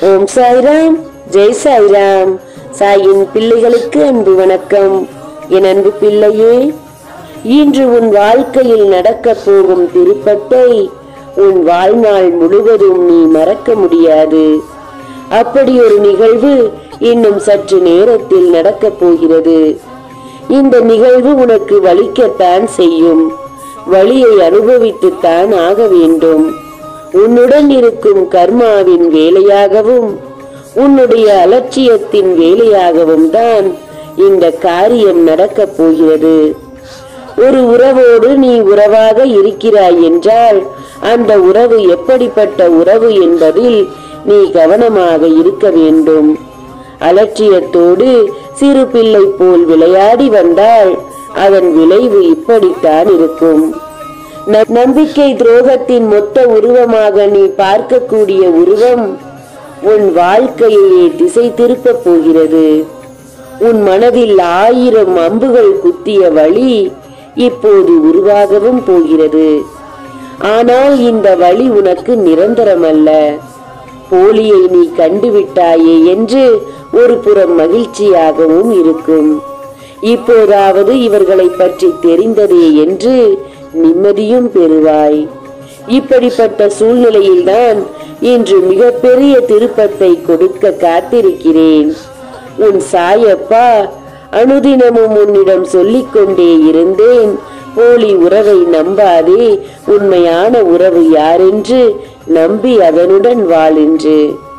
ஓம் சாய்ராம் ஜெய் சாய்ராம் சாயின் பிள்ளைகளுக்கு அன்பு வணக்கம் என் அன்பு பிள்ளையே இன்று உன் வாழ்க்கையில் நடக்கப் போகும் திருப்பத்தை உன் வாழ்நாள் முழுவதும் நீ மறக்க முடியாது அப்படி ஒரு நிகழ்வு இன்னும் சற்று நேரத்தில் நடக்கப் போகிறது இந்த நிகழ்வு உனக்கு வலிக்கத்தான் செய்யும் வலியை அனுபவித்துத்தான் ஆக வேண்டும் உன்னுடன் இருக்கும் கர்மாவின் வேலையாகவும் உன்னுடைய அலட்சியத்தின் வேலையாகவும் தான் இந்த காரியம் நடக்கப் போகிறது ஒரு உறவோடு நீ உறவாக இருக்கிறாய் என்றால் அந்த உறவு எப்படிப்பட்ட உறவு என்பதில் நீ கவனமாக இருக்க வேண்டும் அலட்சியத்தோடு சிறு பிள்ளை போல் விளையாடி வந்தால் அதன் விளைவு இப்படித்தான் இருக்கும் ந- நம்பிக்கை துரோகத்தின் மொத்த உருவமாக நீ பார்க்கக்கூடிய உருவம் உன் வாழ்க்கையை திசை திருப்பப் போகிறது உன் மனதில் ஆயிரம் அம்புகள் குத்திய வழி இப்போது உருவாகவும் போகிறது ஆனால் இந்த வழி உனக்கு நிரந்தரமல்ல போலியை நீ கண்டுவிட்டாயே என்று ஒரு புறம் மகிழ்ச்சியாகவும் இருக்கும் இப்போதாவது இவர்களை பற்றி தெரிந்ததே என்று நிம்மதியும் பெறுவாய் இப்படிப்பட்ட சூழ்நிலையில்தான் இன்று மிகப்பெரிய திருப்பத்தை கொடுக்க காத்திருக்கிறேன் உன் சாயப்பா அனுதினமும் உன்னிடம் சொல்லிக் கொண்டே இருந்தேன் போலி உறவை நம்பாதே உண்மையான உறவு யாரென்று நம்பி அதனுடன் வாழ் என்று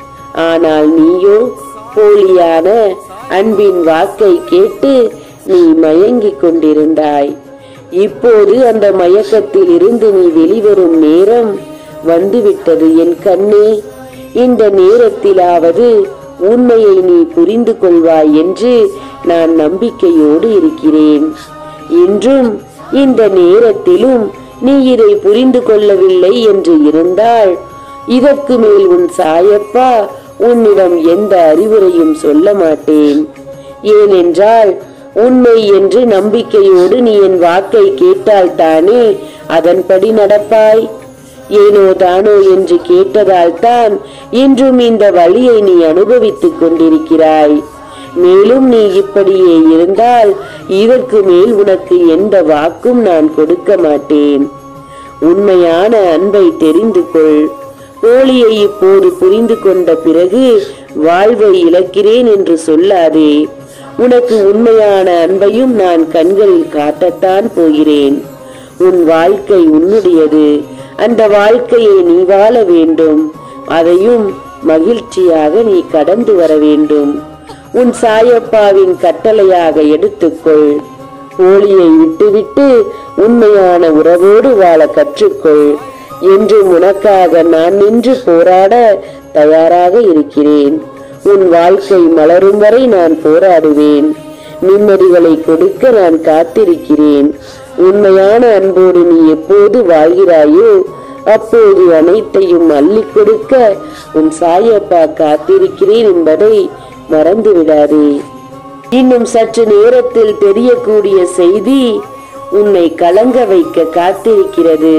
ஆனால் நீயோ போலியான அன்பின் வாக்கை கேட்டு நீ மயங்கிக் கொண்டிருந்தாய் இப்போது அந்த மயக்கத்தில் இருந்து நீ வெளிவரும் நேரம் வந்துவிட்டது என் கண்ணே இந்த நேரத்திலாவது உண்மையை நீ புரிந்து கொள்வாய் என்று நான் நம்பிக்கையோடு இருக்கிறேன் இன்றும் இந்த நேரத்திலும் நீ இதை புரிந்து கொள்ளவில்லை என்று இருந்தால் இதற்கு மேல் உன் சாயப்பா உன்னிடம் எந்த அறிவுரையும் சொல்ல மாட்டேன் ஏனென்றால் உண்மை என்று நம்பிக்கையோடு நீ என் வாக்கை கேட்டால்தானே அதன்படி நடப்பாய் ஏனோ தானோ என்று கேட்டதால் தான் இன்றும் இந்த வழியை நீ அனுபவித்துக் கொண்டிருக்கிறாய் மேலும் நீ இப்படியே இருந்தால் இதற்கு மேல் உனக்கு எந்த வாக்கும் நான் கொடுக்க மாட்டேன் உண்மையான அன்பை தெரிந்து கொள் போலியை இப்போது புரிந்து கொண்ட பிறகு வாழ்வை இழக்கிறேன் என்று சொல்லாதே உனக்கு உண்மையான அன்பையும் நான் கண்களில் காட்டத்தான் போகிறேன் உன் வாழ்க்கை உன்னுடையது அந்த வாழ்க்கையை நீ வாழ வேண்டும் அதையும் மகிழ்ச்சியாக நீ கடந்து வர வேண்டும் உன் சாயப்பாவின் கட்டளையாக எடுத்துக்கொள் போலியை விட்டுவிட்டு உண்மையான உறவோடு வாழ கற்றுக்கொள் என்று உனக்காக நான் நின்று போராட தயாராக இருக்கிறேன் உன் வாழ்க்கை மலரும் வரை நான் போராடுவேன் நிம்மதிகளை கொடுக்க நான் காத்திருக்கிறேன் உண்மையான அன்போடு நீ எப்போது வாழ்கிறாயோ அப்போது அனைத்தையும் அள்ளிக் கொடுக்க உன் சாயப்பா காத்திருக்கிறேன் என்பதை மறந்து விடாதே இன்னும் சற்று நேரத்தில் தெரியக்கூடிய செய்தி உன்னை கலங்க வைக்க காத்திருக்கிறது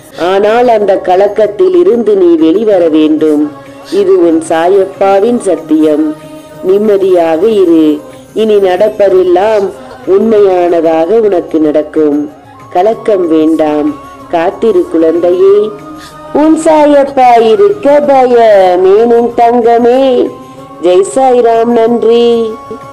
ஆனால் அந்த கலக்கத்தில் இருந்து நீ வெளிவர வேண்டும் இது உன் சாயப்பாவின் சத்தியம் நிம்மதியாக இரு இனி நடப்பதெல்லாம் உண்மையானதாக உனக்கு நடக்கும் கலக்கம் வேண்டாம் காத்திரு குழந்தையே உன் சாயப்பா இருக்க பயமேனும் தங்கமே ஜெய் சாய்ராம் நன்றி